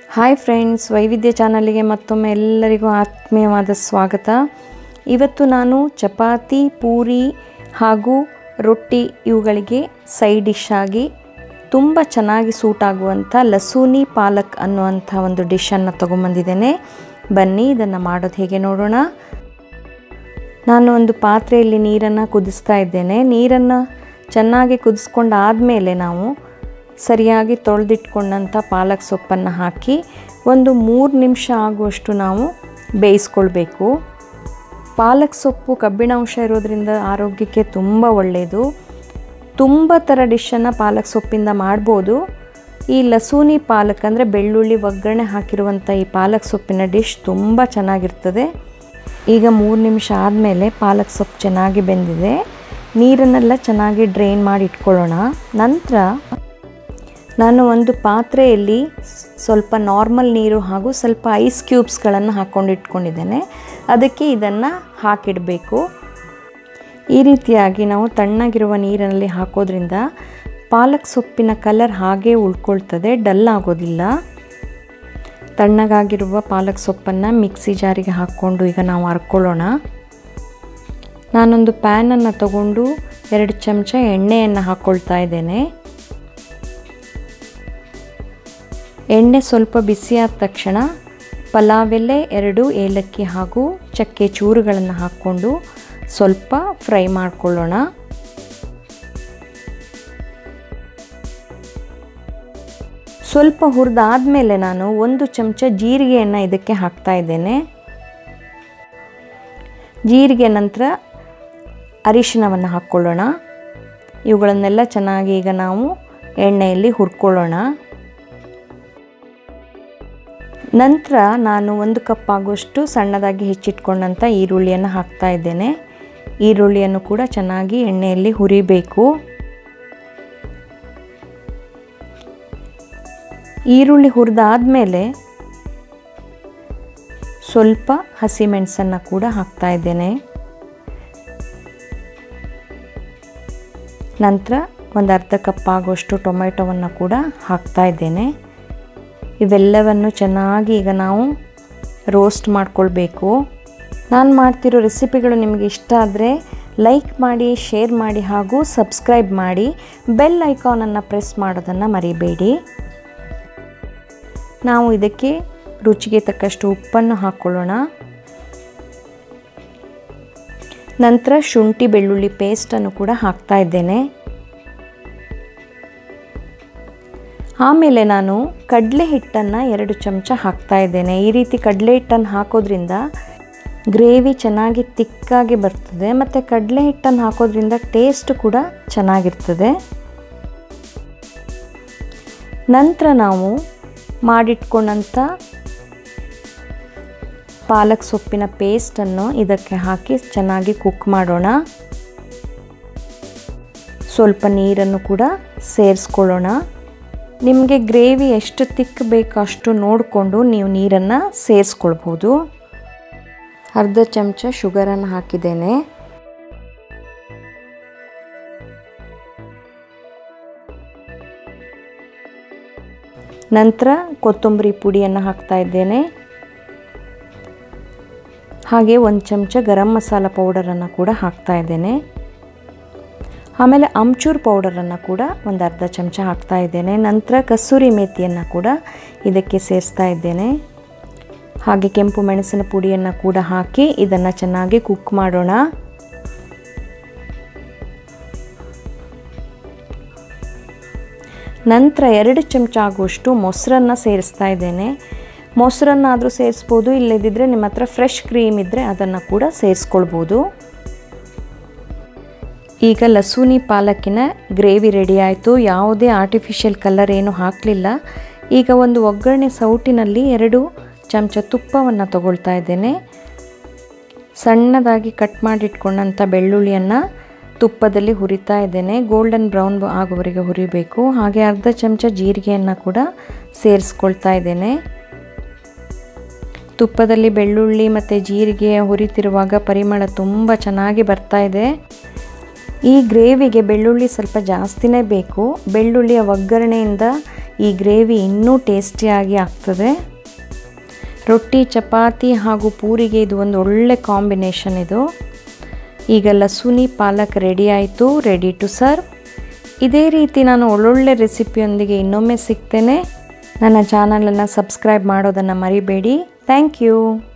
hi friends ವೈವಿಧ್ಯ ಚಾನಲಿಗೆ ಮತ್ತೊಮ್ಮೆ ಎಲ್ಲರಿಗೂ ಆತ್ಮೀಯವಾದ ಸ್ವಾಗತ ಇವತ್ತು ನಾನು ಚಪಾತಿ ಪೂರಿ ಹಾಗೂ ರೊಟ್ಟಿ ಇವುಗಳಿಗೆ ಸೈಡ್ ಡಿಶ್ ಆಗಿ ತುಂಬ ಚೆನ್ನಾಗಿ ಸೂಟ್ ಆಗುವಂಥ ಲಸೂನಿ ಪಾಲಕ್ ಅನ್ನುವಂಥ ಒಂದು ಡಿಶನ್ನು ತೊಗೊಂಬಂದಿದ್ದೇನೆ ಬನ್ನಿ ಇದನ್ನು ಮಾಡೋದು ಹೇಗೆ ನೋಡೋಣ ನಾನು ಒಂದು ಪಾತ್ರೆಯಲ್ಲಿ ನೀರನ್ನು ಕುದಿಸ್ತಾ ಇದ್ದೇನೆ ನೀರನ್ನು ಚೆನ್ನಾಗಿ ಕುದಿಸ್ಕೊಂಡಾದಮೇಲೆ ನಾವು ಸರಿಯಾಗಿ ತೊಳೆದಿಟ್ಕೊಂಡಂಥ ಪಾಲಕ್ ಸೊಪ್ಪನ್ನು ಹಾಕಿ ಒಂದು ಮೂರು ನಿಮಿಷ ಆಗುವಷ್ಟು ನಾವು ಬೇಯಿಸ್ಕೊಳ್ಬೇಕು ಪಾಲಕ್ ಸೊಪ್ಪು ಕಬ್ಬಿಣಾಂಶ ಇರೋದ್ರಿಂದ ಆರೋಗ್ಯಕ್ಕೆ ತುಂಬ ಒಳ್ಳೆಯದು ತುಂಬ ಥರ ಡಿಶನ್ನು ಪಾಲಕ್ ಸೊಪ್ಪಿಂದ ಮಾಡ್ಬೋದು ಈ ಲಸೂನಿ ಪಾಲಕ್ ಅಂದರೆ ಬೆಳ್ಳುಳ್ಳಿ ಒಗ್ಗರಣೆ ಹಾಕಿರುವಂಥ ಈ ಪಾಲಕ್ ಸೊಪ್ಪಿನ ಡಿಶ್ ತುಂಬ ಚೆನ್ನಾಗಿರ್ತದೆ ಈಗ ಮೂರು ನಿಮಿಷ ಆದಮೇಲೆ ಪಾಲಕ್ ಸೊಪ್ಪು ಚೆನ್ನಾಗಿ ಬೆಂದಿದೆ ನೀರನ್ನೆಲ್ಲ ಚೆನ್ನಾಗಿ ಡ್ರೈನ್ ಮಾಡಿ ಇಟ್ಕೊಳ್ಳೋಣ ನಂತರ ನಾನು ಒಂದು ಪಾತ್ರೆಯಲ್ಲಿ ಸ್ವಲ್ಪ ನಾರ್ಮಲ್ ನೀರು ಹಾಗೂ ಸ್ವಲ್ಪ ಐಸ್ ಕ್ಯೂಬ್ಸ್ಗಳನ್ನು ಹಾಕ್ಕೊಂಡು ಇಟ್ಕೊಂಡಿದ್ದೇನೆ ಅದಕ್ಕೆ ಇದನ್ನು ಹಾಕಿಡಬೇಕು ಈ ರೀತಿಯಾಗಿ ನಾವು ತಣ್ಣಗಿರುವ ನೀರಿನಲ್ಲಿ ಹಾಕೋದ್ರಿಂದ ಪಾಲಕ್ ಸೊಪ್ಪಿನ ಕಲರ್ ಹಾಗೇ ಉಳ್ಕೊಳ್ತದೆ ಡಲ್ ಆಗೋದಿಲ್ಲ ತಣ್ಣಗಾಗಿರುವ ಪಾಲಕ್ ಸೊಪ್ಪನ್ನು ಮಿಕ್ಸಿ ಜಾರಿಗೆ ಹಾಕ್ಕೊಂಡು ಈಗ ನಾವು ಹರ್ಕೊಳ್ಳೋಣ ನಾನೊಂದು ಪ್ಯಾನನ್ನು ತಗೊಂಡು ಎರಡು ಚಮಚ ಎಣ್ಣೆಯನ್ನು ಹಾಕ್ಕೊಳ್ತಾ ಇದ್ದೇನೆ ಎಣ್ಣೆ ಸ್ವಲ್ಪ ಬಿಸಿಯಾದ ತಕ್ಷಣ ಪಲಾವ್ ಎಲೆ ಎರಡು ಏಲಕ್ಕಿ ಹಾಗೂ ಚಕ್ಕೆ ಚೂರುಗಳನ್ನು ಹಾಕ್ಕೊಂಡು ಸ್ವಲ್ಪ ಫ್ರೈ ಮಾಡಿಕೊಳ್ಳೋಣ ಸ್ವಲ್ಪ ಹುರಿದಾದ್ಮೇಲೆ ನಾನು ಒಂದು ಚಮಚ ಜೀರಿಗೆಯನ್ನು ಇದಕ್ಕೆ ಹಾಕ್ತಾ ಇದ್ದೇನೆ ಜೀರಿಗೆ ನಂತರ ಅರಿಶಿನವನ್ನು ಹಾಕ್ಕೊಳ್ಳೋಣ ಇವುಗಳನ್ನೆಲ್ಲ ಚೆನ್ನಾಗಿ ಈಗ ನಾವು ಎಣ್ಣೆಯಲ್ಲಿ ಹುರ್ಕೊಳ್ಳೋಣ ನಂತರ ನಾನು ಒಂದು ಕಪ್ ಆಗುವಷ್ಟು ಸಣ್ಣದಾಗಿ ಹೆಚ್ಚಿಟ್ಕೊಂಡಂಥ ಈರುಳ್ಳಿಯನ್ನು ಹಾಕ್ತಾ ಇದ್ದೇನೆ ಈರುಳ್ಳಿಯನ್ನು ಕೂಡ ಚೆನ್ನಾಗಿ ಎಣ್ಣೆಯಲ್ಲಿ ಹುರಿಬೇಕು ಈರುಳ್ಳಿ ಹುರಿದಾದ್ಮೇಲೆ ಸ್ವಲ್ಪ ಹಸಿಮೆಣಸನ್ನು ಕೂಡ ಹಾಕ್ತಾ ಇದ್ದೇನೆ ನಂತರ ಒಂದು ಅರ್ಧ ಕಪ್ ಆಗುವಷ್ಟು ಟೊಮೆಟೊವನ್ನು ಕೂಡ ಹಾಕ್ತಾ ಇದ್ದೇನೆ ಇವೆಲ್ಲವನ್ನು ಚೆನ್ನಾಗಿ ಈಗ ನಾವು ರೋಸ್ಟ್ ಮಾಡ್ಕೊಳ್ಬೇಕು ನಾನು ಮಾಡ್ತಿರೋ ರೆಸಿಪಿಗಳು ನಿಮಗೆ ಇಷ್ಟ ಆದರೆ ಲೈಕ್ ಮಾಡಿ ಶೇರ್ ಮಾಡಿ ಹಾಗೂ ಸಬ್ಸ್ಕ್ರೈಬ್ ಮಾಡಿ ಬೆಲ್ ಐಕಾನನ್ನು ಪ್ರೆಸ್ ಮಾಡೋದನ್ನು ಮರಿಬೇಡಿ ನಾವು ಇದಕ್ಕೆ ರುಚಿಗೆ ತಕ್ಕಷ್ಟು ಉಪ್ಪನ್ನು ಹಾಕ್ಕೊಳ್ಳೋಣ ನಂತರ ಶುಂಠಿ ಬೆಳ್ಳುಳ್ಳಿ ಪೇಸ್ಟನ್ನು ಕೂಡ ಹಾಕ್ತಾ ಇದ್ದೇನೆ ಆಮೇಲೆ ನಾನು ಕಡಲೆ ಹಿಟ್ಟನ್ನು ಎರಡು ಚಮಚ ಹಾಕ್ತಾ ಇದ್ದೇನೆ ಈ ರೀತಿ ಕಡಲೆ ಹಿಟ್ಟನ್ನು ಹಾಕೋದ್ರಿಂದ ಗ್ರೇವಿ ಚೆನ್ನಾಗಿ ತಿಕ್ಕಾಗಿ ಬರ್ತದೆ ಮತ್ತು ಕಡಲೆ ಹಿಟ್ಟನ್ನು ಹಾಕೋದ್ರಿಂದ ಟೇಸ್ಟ್ ಕೂಡ ಚೆನ್ನಾಗಿರ್ತದೆ ನಂತರ ನಾವು ಮಾಡಿಟ್ಕೊಂಡಂಥ ಪಾಲಕ್ ಸೊಪ್ಪಿನ ಪೇಸ್ಟನ್ನು ಇದಕ್ಕೆ ಹಾಕಿ ಚೆನ್ನಾಗಿ ಕುಕ್ ಮಾಡೋಣ ಸ್ವಲ್ಪ ನೀರನ್ನು ಕೂಡ ಸೇರಿಸ್ಕೊಳ್ಳೋಣ ನಿಮಗೆ ಗ್ರೇವಿ ಎಷ್ಟು ತಿಕ್ ಬೇಕೋ ಅಷ್ಟು ನೋಡಿಕೊಂಡು ನೀವು ನೀರನ್ನು ಸೇರಿಸ್ಕೊಳ್ಬೋದು ಅರ್ಧ ಚಮಚ ಶುಗರನ್ನು ಹಾಕಿದ್ದೇನೆ ನಂತರ ಕೊತ್ತಂಬರಿ ಪುಡಿಯನ್ನು ಹಾಕ್ತಾ ಇದ್ದೇನೆ ಹಾಗೆ ಒಂದು ಚಮಚ ಗರಂ ಮಸಾಲ ಪೌಡರನ್ನು ಕೂಡ ಹಾಕ್ತಾ ಇದ್ದೇನೆ ಆಮೇಲೆ ಅಮ್ಚೂರ್ ಪೌಡರನ್ನು ಕೂಡ ಒಂದು ಅರ್ಧ ಚಮಚ ಹಾಕ್ತಾ ಇದ್ದೇನೆ ನಂತರ ಕಸೂರಿ ಮೇಥಿಯನ್ನು ಕೂಡ ಇದಕ್ಕೆ ಸೇರಿಸ್ತಾ ಇದ್ದೇನೆ ಹಾಗೆ ಕೆಂಪು ಮೆಣಸಿನ ಪುಡಿಯನ್ನು ಕೂಡ ಹಾಕಿ ಇದನ್ನು ಚೆನ್ನಾಗಿ ಕುಕ್ ಮಾಡೋಣ ನಂತರ ಎರಡು ಚಮಚ ಆಗುವಷ್ಟು ಮೊಸರನ್ನು ಸೇರಿಸ್ತಾ ಇದ್ದೇನೆ ಮೊಸರನ್ನಾದರೂ ಸೇರಿಸ್ಬೋದು ಇಲ್ಲದಿದ್ದರೆ ನಿಮ್ಮ ಹತ್ರ ಫ್ರೆಶ್ ಕ್ರೀಮ್ ಇದ್ದರೆ ಅದನ್ನು ಕೂಡ ಸೇರಿಸ್ಕೊಳ್ಬೋದು ಈಗ ಲಸೂನಿ ಪಾಲಕ್ಕಿನ ಗ್ರೇವಿ ರೆಡಿ ಆಯಿತು ಯಾವುದೇ ಆರ್ಟಿಫಿಷಿಯಲ್ ಕಲರ್ ಏನು ಹಾಕಲಿಲ್ಲ ಈಗ ಒಂದು ಒಗ್ಗರಣೆ ಸೌಟಿನಲ್ಲಿ ಎರಡು ಚಮಚ ತುಪ್ಪವನ್ನು ತಗೊಳ್ತಾ ಇದ್ದೇನೆ ಸಣ್ಣದಾಗಿ ಕಟ್ ಮಾಡಿಟ್ಕೊಂಡಂಥ ಬೆಳ್ಳುಳ್ಳಿಯನ್ನು ತುಪ್ಪದಲ್ಲಿ ಹುರಿತಾ ಇದ್ದೇನೆ ಗೋಲ್ಡನ್ ಬ್ರೌನ್ ಆಗುವವರೆಗೆ ಹುರಿಬೇಕು ಹಾಗೆ ಅರ್ಧ ಚಮಚ ಜೀರಿಗೆಯನ್ನು ಕೂಡ ಸೇರಿಸ್ಕೊಳ್ತಾ ಇದ್ದೇನೆ ತುಪ್ಪದಲ್ಲಿ ಬೆಳ್ಳುಳ್ಳಿ ಮತ್ತು ಜೀರಿಗೆ ಹುರಿತಿರುವಾಗ ಪರಿಮಳ ತುಂಬ ಚೆನ್ನಾಗಿ ಬರ್ತಾ ಇದೆ ಈ ಗ್ರೇವಿಗೆ ಬೆಳ್ಳುಳ್ಳಿ ಸ್ವಲ್ಪ ಜಾಸ್ತಿನೇ ಬೇಕು ಬೆಳ್ಳುಳ್ಳಿಯ ಒಗ್ಗರಣೆಯಿಂದ ಈ ಗ್ರೇವಿ ಇನ್ನೂ ಟೇಸ್ಟಿಯಾಗಿ ಆಗ್ತದೆ ರೊಟ್ಟಿ ಚಪಾತಿ ಹಾಗೂ ಪೂರಿಗೆ ಇದು ಒಂದು ಒಳ್ಳೆ ಕಾಂಬಿನೇಷನ್ ಇದು ಈಗ ಲಸುನಿ ಪಾಲಕ್ ರೆಡಿ ಆಯಿತು ರೆಡಿ ಟು ಸರ್ವ್ ಇದೇ ರೀತಿ ನಾನು ಒಳ್ಳೊಳ್ಳೆ ರೆಸಿಪಿಯೊಂದಿಗೆ ಇನ್ನೊಮ್ಮೆ ಸಿಗ್ತೇನೆ ನನ್ನ ಚಾನಲನ್ನು ಸಬ್ಸ್ಕ್ರೈಬ್ ಮಾಡೋದನ್ನು ಮರಿಬೇಡಿ ಥ್ಯಾಂಕ್ ಯು